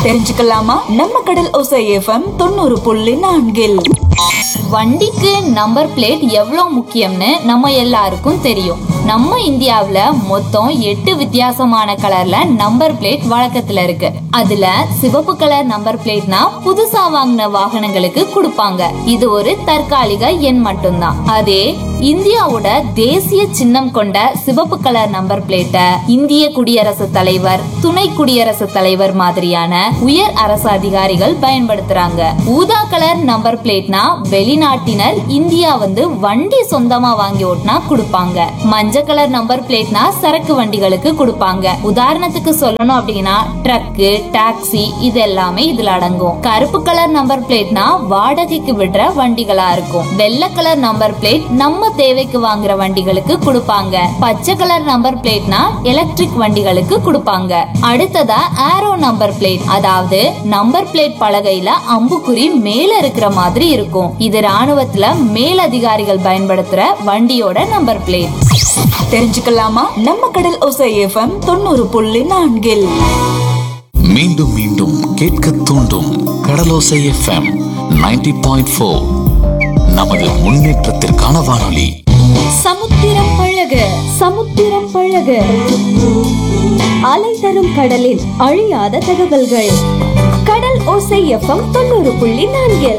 தெரிஞ்சுக்கலாமா நம்ம கடல் ஒசை எஃப்எம் தொண்ணூறு புள்ளி நான்கில் வண்டிக்கு நம்பர் பிளேட் எவ்வளவு முக்கியம்னு நம்ம எல்லாருக்கும் தெரியும் நம்ம இந்தியாவுல மொத்தம் எட்டு வித்தியாசமான கலர்ல நம்பர் பிளேட் வழக்கத்துல இருக்கு அதுல சிவப்பு கலர் நம்பர் பிளேட்னா புதுசா வாங்கின வாகனங்களுக்கு கொடுப்பாங்க இது ஒரு தற்காலிக எண் மட்டும்தான் அதே இந்தியாவோட தேசிய சின்னம் கொண்ட சிவப்பு கலர் நம்பர் பிளேட்டை இந்திய குடியரசுத் தலைவர் துணை குடியரசுத் தலைவர் மாதிரியான உயர் அரசு அதிகாரிகள் பயன்படுத்துறாங்க ஊதா கலர் நம்பர் பிளேட்னா வெளிநாட்டினர் இந்தியா வந்து வண்டி சொந்தமா வாங்கி ஓட்டினா கொடுப்பாங்க மஞ்சள் கலர் நம்பர் பிளேட்னா சரக்கு வண்டிகளுக்கு கொடுப்பாங்க உதாரணத்துக்கு சொல்லணும் அப்படின்னா ட்ரக்கு டாக்ஸி இது எல்லாமே இதுல அடங்கும் கருப்பு கலர் நம்பர் பிளேட்னா வாடகைக்கு விடுற வண்டிகளா இருக்கும் வெள்ளை கலர் நம்பர் பிளேட் நம்ம தேவைக்கு வாங்குற வண்டிகளுக்கு கொடுப்பாங்க பச்சை கலர் நம்பர் பிளேட்னா எலக்ட்ரிக் வண்டிகளுக்கு கொடுப்பாங்க அடுத்ததா ஏரோ நம்பர் பிளேட் அதாவது நம்பர் பிளேட் பலகையில அம்புக்குறி மேல இருக்கிற மாதிரி இருக்கும் இது ராணுவத்துல மேலதிகாரிகள் பயன்படுத்துற வண்டியோட நம்பர் பிளேட் தெரிஞ்சுக்கலாமா நம்ம கடல் ஒசை எஃப்எம் தொண்ணூறு புள்ளி நான்கில் மீண்டும் மீண்டும் கேட்க தூண்டும் கடலோசை எஃப்எம் 90.4 பாயிண்ட் ஃபோர் நமது முன்னேற்றத்திற்கான வானொலி சமுத்திரம் பழக சமுத்திரம் பழக அலை தரும் கடலில் அழியாத தகவல்கள் கடல் ஓசை எஃப்எம் தொண்ணூறு புள்ளி நான்கில்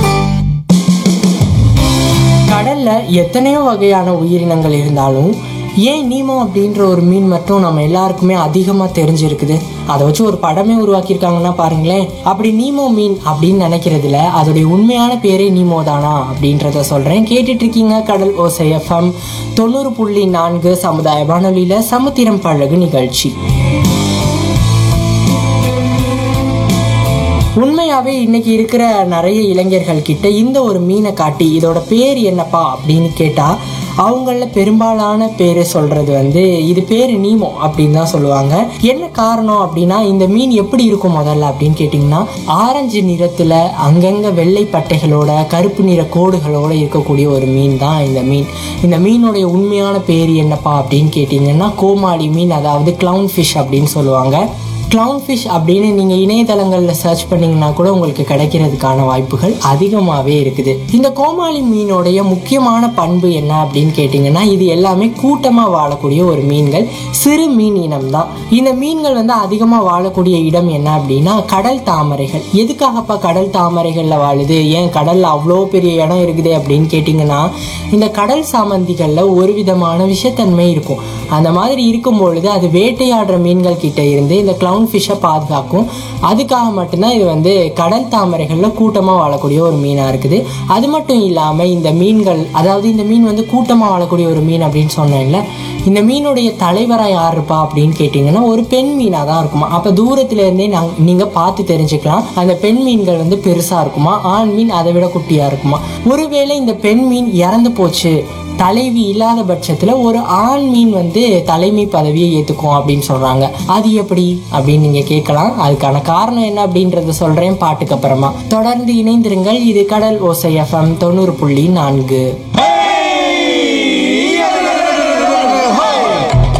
கடல்ல எத்தனையோ வகையான உயிரினங்கள் இருந்தாலும் ஏன் நீமோ அப்படின்ற ஒரு மீன் மட்டும் நம்ம எல்லாருக்குமே அதிகமா தெரிஞ்சிருக்குது அதை வச்சு ஒரு படமே உருவாக்கியிருக்காங்கன்னா பாருங்களேன் அப்படி நீமோ மீன் அப்படின்னு நினைக்கிறதுல அதோடைய உண்மையான பேரே நீமோ தானா அப்படின்றத சொல்றேன் கேட்டுட்டு இருக்கீங்க கடல் ஓசை எஃப்எம் தொண்ணூறு புள்ளி நான்கு சமுதாய வானொலியில சமுத்திரம் பழகு நிகழ்ச்சி உண்மையாவே இன்னைக்கு இருக்கிற நிறைய இளைஞர்கள் கிட்ட இந்த ஒரு மீனை காட்டி இதோட பேர் என்னப்பா அப்படின்னு கேட்டா அவங்கள பெரும்பாலான பேர் சொல்றது வந்து இது பேர் நீமோ அப்படின்னு தான் சொல்லுவாங்க என்ன காரணம் அப்படின்னா இந்த மீன் எப்படி இருக்கும் முதல்ல அப்படின்னு கேட்டிங்கன்னா ஆரஞ்சு நிறத்துல அங்கங்க வெள்ளை பட்டைகளோட கருப்பு நிற கோடுகளோட இருக்கக்கூடிய ஒரு மீன் தான் இந்த மீன் இந்த மீனுடைய உண்மையான பேர் என்னப்பா அப்படின்னு கேட்டிங்கன்னா கோமாளி மீன் அதாவது கிளவுன் ஃபிஷ் அப்படின்னு சொல்லுவாங்க கிளவுன் ஃபிஷ் அப்படின்னு நீங்கள் இணையதளங்களில் சர்ச் பண்ணீங்கன்னா கூட உங்களுக்கு கிடைக்கிறதுக்கான வாய்ப்புகள் அதிகமாகவே இருக்குது இந்த கோமாளி மீனோடைய முக்கியமான பண்பு என்ன அப்படின்னு கேட்டிங்கன்னா இது எல்லாமே கூட்டமாக வாழக்கூடிய ஒரு மீன்கள் சிறு மீன் இனம் தான் இந்த மீன்கள் வந்து அதிகமாக வாழக்கூடிய இடம் என்ன அப்படின்னா கடல் தாமரைகள் எதுக்காகப்பா கடல் தாமரைகளில் வாழுது ஏன் கடலில் அவ்வளோ பெரிய இடம் இருக்குது அப்படின்னு கேட்டிங்கன்னா இந்த கடல் சாமந்திகளில் ஒரு விதமான விஷத்தன்மை இருக்கும் அந்த மாதிரி இருக்கும் பொழுது அது வேட்டையாடுற மீன்கள் கிட்ட இருந்து இந்த கிளவுன் ஃபிஷ்ஷை பாதுகாக்கும் அதுக்காக மட்டும்தான் இது வந்து கடல் தாமரைகளில் கூட்டமாக வாழக்கூடிய ஒரு மீனாக இருக்குது அது மட்டும் இல்லாமல் இந்த மீன்கள் அதாவது இந்த மீன் வந்து கூட்டமாக வாழக்கூடிய ஒரு மீன் அப்படின்னு சொன்னேன்ல இந்த மீனுடைய தலைவராக யார் இருப்பா அப்படின்னு கேட்டிங்கன்னா ஒரு பெண் மீனாக தான் இருக்குமா அப்போ தூரத்துல இருந்தே நாங் நீங்கள் பார்த்து தெரிஞ்சுக்கலாம் அந்த பெண் மீன்கள் வந்து பெருசாக இருக்குமா ஆண் மீன் அதை விட குட்டியாக இருக்குமா ஒருவேளை இந்த பெண் மீன் இறந்து போச்சு தலைவி இல்லாத பட்சத்துல ஒரு ஆண் மீன் வந்து தலைமை பதவியை ஏத்துக்கும் அப்படின்னு சொல்றாங்க அது எப்படி அப்படின்னு நீங்க கேட்கலாம் அதுக்கான காரணம் என்ன அப்படின்றத சொல்றேன் பாட்டுக்கு அப்புறமா தொடர்ந்து இணைந்திருங்கள் இது கடல் ஓசை எஃப்எம் தொண்ணூறு புள்ளி நான்கு